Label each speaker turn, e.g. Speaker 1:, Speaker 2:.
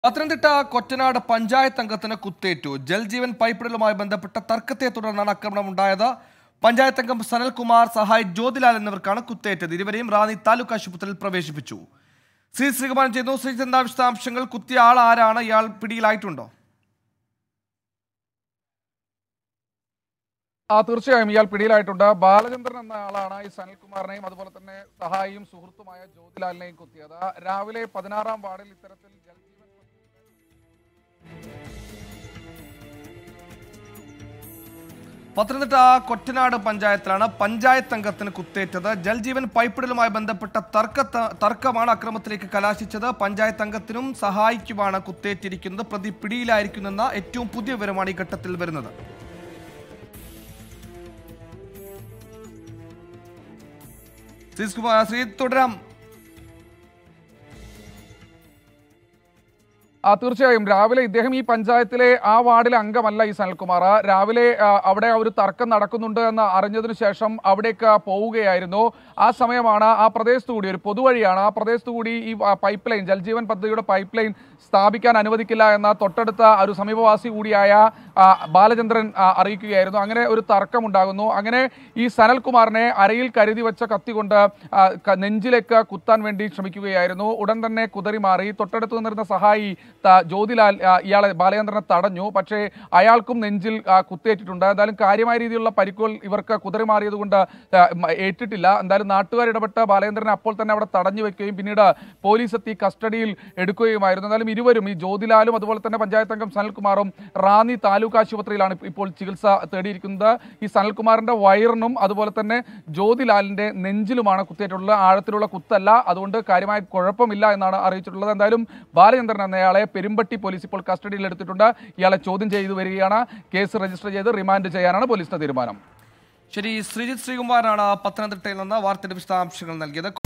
Speaker 1: പത്തനംതിട്ട കൊറ്റനാട് പഞ്ചായത്ത് അംഗത്തിന് കുത്തേറ്റു ജൽജീവൻ പൈപ്പിടലുമായി ബന്ധപ്പെട്ട തർക്കത്തെ തുടർന്നാണ് ആക്രമണം ഉണ്ടായത് പഞ്ചായത്ത് അംഗം സനൽകുമാർ സഹായ് ജ്യോതിലാൽ എന്നിവർക്കാണ് കുത്തേറ്റത് ഇരുവരെയും റാന്നി താലൂക്ക് ആശുപത്രിയിൽ പ്രവേശിപ്പിച്ചു ശ്രീ ശ്രീകുമാരൻ ചെയ്യുന്നു ശ്രീ എന്താ വിശദാംശങ്ങൾ കുത്തിയ ആൾ ആരാണ് ഇയാൾ പിടിയിലായിട്ടുണ്ടോ
Speaker 2: ആ തീർച്ചയായും ഇയാൾ പിടിയിലായിട്ടുണ്ട് ബാലചന്ദ്രൻ എന്ന ആളാണ് ഈ സനൽകുമാറിനെയും അതുപോലെ തന്നെ സഹായിയും സുഹൃത്തുമായ ജ്യോതിലാലിനെയും കുത്തിയത് രാവിലെ പതിനാറാം വാർഡിൽ ഇത്തരത്തിൽ ജൽജീവൻ
Speaker 1: പത്തനംതിട്ട കൊറ്റനാട് പഞ്ചായത്തിലാണ് പഞ്ചായത്ത് അംഗത്തിന് കുത്തേറ്റത് ജൽജീവൻ പൈപ്പിടലുമായി ബന്ധപ്പെട്ട തർക്ക തർക്കമാണ് അക്രമത്തിലേക്ക് കലാശിച്ചത് പഞ്ചായത്ത് അംഗത്തിനും സഹായിക്കുമാണ് കുത്തേറ്റിരിക്കുന്നത് പ്രതി പിടിയിലായിരിക്കുന്നെന്ന ഏറ്റവും പുതിയ വിവരമാണ് ഈ ഘട്ടത്തിൽ വരുന്നത് ശ്രീ കുമാർ ശ്രീ തുടരാം
Speaker 2: ആ തീർച്ചയായും രാവിലെ ഇദ്ദേഹം ഈ പഞ്ചായത്തിലെ ആ വാർഡിലെ അംഗമല്ല ഈ സനൽകുമാർ രാവിലെ ആ, അവിടെ ആ ഒരു തർക്കം നടക്കുന്നുണ്ട് എന്ന് അറിഞ്ഞതിനു ശേഷം അവിടേക്ക് പോവുകയായിരുന്നു ആ സമയമാണ് ആ പ്രദേശത്തു കൂടി ഒരു പൊതുവഴിയാണ് ആ പ്രദേശത്തു കൂടി ഈ ആ, പൈപ്പ് ലൈൻ ജൽജീവൻ പദ്ധതിയുടെ പൈപ്പ് ലൈൻ സ്ഥാപിക്കാൻ അനുവദിക്കില്ല എന്ന തൊട്ടടുത്ത ഒരു സമീപവാസി കൂടിയായ ആ, ബാലചന്ദ്രൻ ആ, അറിയിക്കുകയായിരുന്നു അങ്ങനെ ഒരു തർക്കമുണ്ടാകുന്നു അങ്ങനെ ഈ സനൽകുമാറിനെ അരയിൽ കരുതി വെച്ച കത്തി കൊണ്ട് ആ, ക- നെഞ്ചിലേക്ക് കുത്താൻ വേണ്ടി ശ്രമിക്കുകയായിരുന്നു ഉടൻ തന്നെ കുതറി മാറി തൊട്ടടുത്ത് നിന്നിരുന്ന സഹായി ത- ജ്യോതിലാൽ ആ, ഇയാളെ ബാലചന്ദ്രനെ തടഞ്ഞു പക്ഷേ അയാൾക്കും നെഞ്ചിൽ ആ, കുത്തേറ്റിട്ടുണ്ട് എന്തായാലും കാര്യമായ രീതിയിലുള്ള പരിക്കുകൾ ഇവർക്ക് കുതറി മാറിയത് കൊണ്ട് ആ, മ- ഏറ്റിട്ടില്ല എന്തായാലും നാട്ടുകാർ ഇടപെട്ട് ബാലചന്ദ്രനെ അപ്പോൾ തന്നെ അവിടെ തടഞ്ഞു വെക്കുകയും പിന്നീട് പോലീസ് എത്തി കസ്റ്റഡിയിൽ എടുക്കുകയുമായിരുന്നു എന്നാലും ഇരുവരും ഈ ജ്യോതിലാലും അതുപോലെ തന്നെ പഞ്ചായത്ത് അംഗം സനൽകുമാറും റാന്നി താലൂക്ക് ആശുപത്രിയിലാണ് ഇപ്പോൾ ചികിത്സ തേടിയിരിക്കുന്നത് ഈ സനൽകുമാറിന്റെ വയറിനും അതുപോലെ തന്നെ ജ്യോതിലാലിന്റെ നെഞ്ചിലുമാണ് കുത്തിയിട്ടുള്ളത് ആഴത്തിലുള്ള കുത്തല്ല അതുകൊണ്ട് കാര്യമായ കുഴപ്പമില്ല എന്നാണ് അറിയിച്ചിട്ടുള്ളത് എന്തായാലും ബാലചന്ദ്രൻ എന്നയാളെ പെരുമ്പട്ടി പോലീസ് ഇപ്പോൾ കസ്റ്റഡിയിൽ എടുത്തിട്ടുണ്ട് ഇയാളെ ചോദ്യം ചെയ്തു വരികയാണ് കേസ് രജിസ്റ്റർ ചെയ്ത് റിമാൻഡ് ചെയ്യാനാണ് പോലീസിന്റെ തീരുമാനം
Speaker 1: ശരി ശ്രീജിത്ത് ശ്രീകുമാറാണ് പത്തനംതിട്ടയിൽ നിന്ന് വാർത്തയുടെ വിശദാംശങ്ങൾ നൽകിയത്